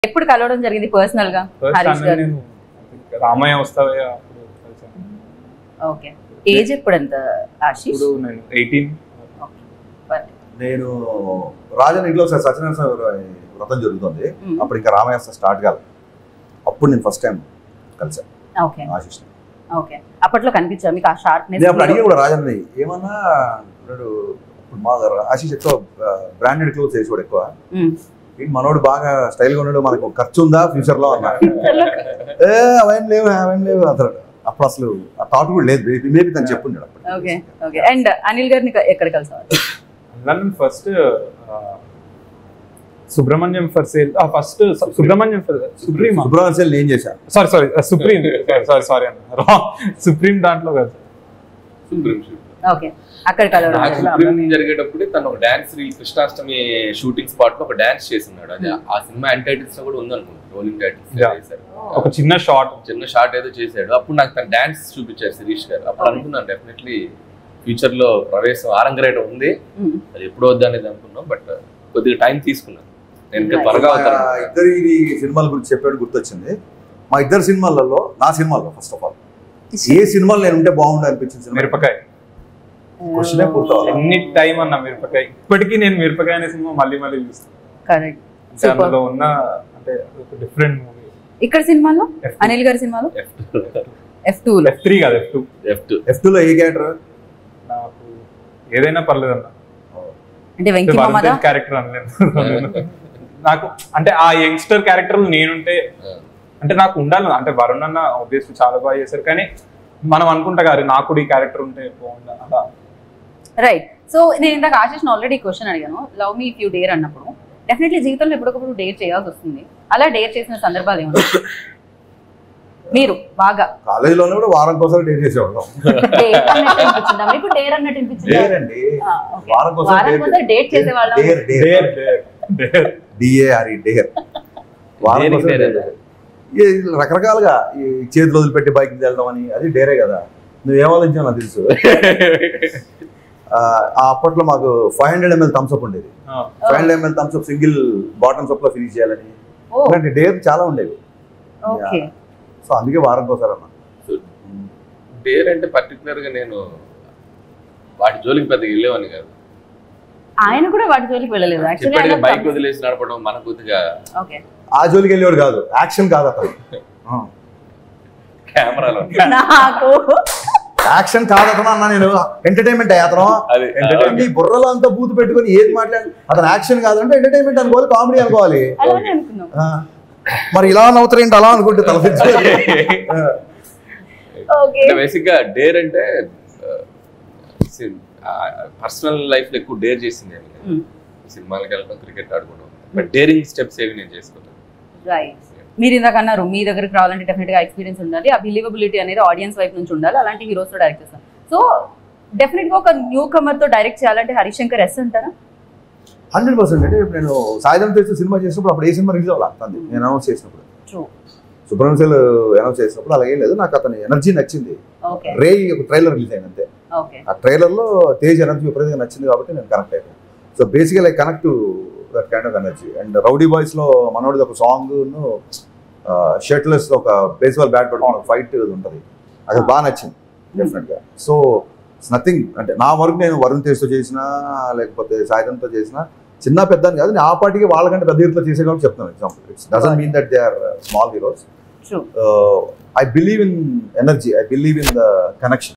ఎప్పుడు కలవడం జరిగింది పర్సనల్ గా ఫస్ట్ హరీష్ అన్న గారు నేను రామయ్య వస్తావే అప్పుడు కలిసాను ఓకే ఏజ్ ఎప్పుడు ఎంత ఆశీష్ ఇప్పుడు నేను ఎయిటీన్ నేను రాజన్ ఇంట్లో ఒకసారి సత్యనారాయణ స్వామి వ్రతం జరుగుతుంది మ్మ్. అప్పుడు ఇంకా రామయ్య స్టార్ట్ కాదు అప్పుడు నేను ఫస్ట్ టైం కలిసాను ఓకే ఆశిష్ ఓకే అప్పట్లో కనిపించా మీకు ఆ షార్ప్నెస్ నేను అప్పుడు అడిగి కూడా రాజన్ని ఏమన్నా ఇప్పుడు ఇప్పుడు మా ఆశిష్ ఎక్కువ బ్రాండెడ్ క్లోత్స్ వేసుకోడు ఎక్కువ ఏంటి మనోడు బాగా స్టైల్ గా ఉన్నాడు మనకు ఖర్చు ఉందా ఫ్యూచర్ లో అన్నా ఏ అవేం లేవు అవేం లేవు అతను అప్పుడు అసలు ఆ థాట్ కూడా లేదు మేబీ తను చెప్పుంటాడు ఓకే అప్పుడు ఓకే అండ్ అనిల్ గారిని ఎక్కడ కలిసారు నన్ను first Subrahmanyam for sale first Subrahmanyam for Supreme Subrahmanyam sale నేను చేశాను sorry sorry Supreme sorry sorry అన్న సుప్రీం దాంట్లో కాదు సుప్రీం షూట్ ఓకే అక్కడ కలవడం నాకు జరిగింది. సుప్రీం జరిగేటప్పుడు తను ఒక dance reel Krishnashtami shooting spot లో ఒక డాన్స్ చేస్తున్నాడు అది ఆ సినిమా ఎండ్ టైటిల్స్ లో కూడా ఉందనుకుంటా రోలింగ్ టైటిల్స్ Yeah. చేశారు ఒక చిన్న షార్ట్ చిన్న షార్ట్ ఏదో చేశాడు అప్పుడు నాకు తన డాన్స్ చూపించారు శిరీష్ గారు అప్పుడు Okay. అనుకున్నాను డెఫినెట్లీ ఫ్యూచర్ లో ప్రవేశం ఆరంగరేట ఉంది మ్మ్. అది ఎప్పుడు వద్దు అనేది అనుకున్నాం బట్ కొద్దిగా టైం తీసుకున్నాను నేను ఇంకా Right. త్వరగా మా అవుతాను ఇద్దరు ఇది సినిమాల గురించి చెప్పాడు గుర్తొచ్చింది మా ఇద్దరు సినిమాలలో నా సినిమాల్లో ఫస్ట్ ఆఫ్ ఆల్ ఏ సినిమాలు నేను ఉంటే బాగుండు అనిపించింది సినిమా మిరపకాయ క్వశ్చనే పూర్తవాలి ఎన్ని టైం అన్న మిరపకాయ ఇప్పటికీ నేను మిరపకాయ అనే సినిమా మళ్ళీ మళ్ళీ చూస్తాను కరెక్ట్ అంటే అందులో ఉన్న అంటే ఒక డిఫరెంట్ మూవీ ఇక్కడ సినిమాలో అనిల్ గారి సినిమాలో ఎఫ్ టూ లో ఎఫ్ త్రీ కాదు F two F two F లో ఏ క్యారెక్టర్ నాకు ఏదైనా పర్లేదు అన్న అంటే వెంకీ మామదా క్యారెక్టర్ అనలేదు నాకు అంటే ఆ యంగ్స్టర్ క్యారెక్టర్ నేనుంటే అంటే నాకు ఉండాలి అంటే వరుణ్ అన్న ఉద్దేశం చాలా బాగా చేశారు కానీ మనం అనుకుంటా గారు నాకు కూడా ఈ క్యారెక్టర్ ఉంటే బాగుండా అలా రైట్ సో నేను ఇందాక ఆశిష్ ఆల్రెడీ క్వశ్చన్ అడిగాను love me if you dare అన్నప్పుడు డెఫినెట్లీ జీవితంలో ఎప్పటికప్పుడు డేర్ చేయాల్సి వస్తుంది అలా డేర్ చేసిన సందర్భాలు ఏమన్నా మీరు బాగా కాలేజీలోనే కూడా వారం కోసం డేట్ చేసేవాళ్ళం డేర్ అన్నట్టు అనిపించిందా మీకు డేర్ అన్నట్టు అనిపించిందా డేర్ అండి ఆ, okay. వారం కోసం వారం కోసం డేట్ చేసేవాళ్ళం dare dare dare dare dare D A R E dare వారం Daring కోసం dare dare. ఈ రకరకాలుగా ఈ చేతులు వదిలిపెట్టి బైక్ వెళ్ళడం అని అది డేరే కదా నువ్వేం ఆలోచించావు నాకు తెలుసు ఆ, ఆ అప్పట్లో మాకు ఫైవ్ హండ్రెడ్ ఎంఎల్ థమ్స్అప్ ఉండేది five hundred ML Thums Up single bottoms up లో ఫినిష్ చేయాలని ఓ ఇలాంటి డేర్ చాలా ఉండేవి ఓకే సో అందుకే వారం కోసారు అన్న డేర్ అంటే పర్టికులర్ గా నేను వాటి జోలికి పెద్దగా వెళ్ళేవాని కాదు ఆయన కూడా వాటి జోలికి వెళ్ళలేదు చెప్పాడు బైక్ యాక్చువల్లీ వదిలేసి నడపడం మన కొద్దిగా ఓకే ఆ జోలికి వెళ్ళేవాడు కాదు యాక్షన్ కాదు అతను ఆ. కెమెరాలో నాకు యాక్షన్ కాదు అతను అన్న నేను ఎంటర్టైన్మెంట్ అయ్యా అతను అది ఎంటర్టైన్మెంట్ ఈ బుర్రలో అంతా బూతు పెట్టుకొని ఏది మాట్లాడి అతను యాక్షన్ కాదంటే ఎంటర్టైన్మెంట్ అనుకోవాలి కామెడీ అనుకోవాలి అలానే అనుకున్నాం ఆ. మరి ఇలా నవ్వుతారు ఏంటి అలా అనుకుంటే తల ఓకే అంటే బేసిక్ గా డేర్ అంటే పర్సనల్ లైఫ్ లో ఎక్కువ డేర్ చేసింది ఏమి లేదు. సినిమాలకు వెళ్ళడం క్రికెట్ ఆడుకోవడం బట్ డేరింగ్ స్టెప్స్ ఏవి నేను చేసుకున్నాను రైట్ మీరు ఇందాక అన్నారు మీ దగ్గరికి రావాలంటే డెఫినెట్ గా ఎక్స్పీరియన్స్ ఉండాలి ఆ బిలీవబిలిటీ అనేది ఆడియన్స్ వైపు నుంచి ఉండాలి అలాంటి హీరోస్ తో డైరెక్ట్ చేస్తాం సో డెఫినెట్ గా ఒక న్యూ కమర్ తో డైరెక్ట్ చేయాలంటే హరిశంకర్ ఎస్ అంటారా హండ్రెడ్ పర్సెంట్ అంటే ఇప్పుడు నేను సాయంత్రం చేసిన సినిమా చేసినప్పుడు అప్పుడు ఏ సినిమా రిలీజ్ అవ్వాలి అంది నేను అనౌన్స్ చేసినప్పుడు ట్రూ సుబ్రహ్మణ్యం అనౌన్స్ చేసినప్పుడు అలాగే లేదు నాకు అతని ఎనర్జీ నచ్చింది ఓకే రే ఒక ట్రైలర్ రిలీజ్ అయింది అంతే ఓకే ఆ ట్రైలర్లో తేజ్ ఎనర్జీ విపరీతంగా నచ్చింది కాబట్టి నేను కనెక్ట్ అయిపోయాను so basically I connect to that kind of energy and rowdy బాయ్స్లో మనోడిది ఒక సాంగ్ షర్ట్లెస్ ఒక బేస్బాల్ బ్యాట్ పట్టుకుని ఒక ఫైట్ ఉంటుంది అది బాగా నచ్చింది డెఫినెట్గా సో ఇట్స్ నథింగ్ అంటే నా వరకు నేను వరుణ్ తేజ్తో చేసినా లేకపోతే సాయిధంతో చేసినా చిన్న పెద్ద అని కాదు నేను ఆ పార్టీకి వాళ్ళకంటే పెద్ద హీరోతో చేసే కాబట్టి చెప్తాను example it's doesn't mean that they are small heroes true I believe in energy I believe in the connection